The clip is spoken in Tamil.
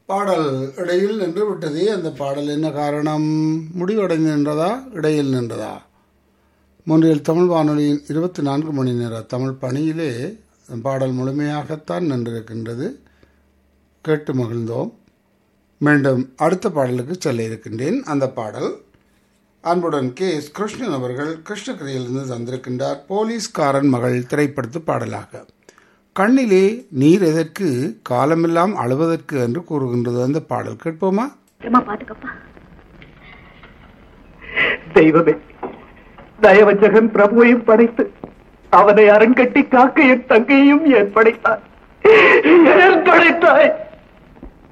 பாடல் இடையில் நின்று விட்டதே அந்த பாடல் என்ன காரணம் முடிவடைந்து நின்றதா இடையில் நின்றதா மூன்றில் தமிழ் வானொலியின் இருபத்தி நான்கு மணி நேர தமிழ் பணியிலே பாடல் முழுமையாகத்தான் நின்றிருக்கின்றது கேட்டு மகிழ்ந்தோம் மீண்டும் அடுத்த பாடலுக்கு செல்ல இருக்கின்றேன் அந்த பாடல் அன்புடன் கே எஸ் கிருஷ்ணன் அவர்கள் கிருஷ்ணகிரியிலிருந்து தந்திருக்கின்றார் போலீஸ்காரன் மகள் திரைப்படத்து பாடலாக கண்ணிலே நீர் எதற்கு காலமெல்லாம் அழுவதற்கு என்று கூறுகின்றது அந்த பாடல் கேட்போமா அம்மா பாத்துக்கப்பா தெய்வமே தயவஞ்சகன் பிரபுவையும் படைத்து அவனை அரண்கட்டி காக்க என் தங்கையும் ஏற்படைத்தாய் ஏற்படைத்தாய்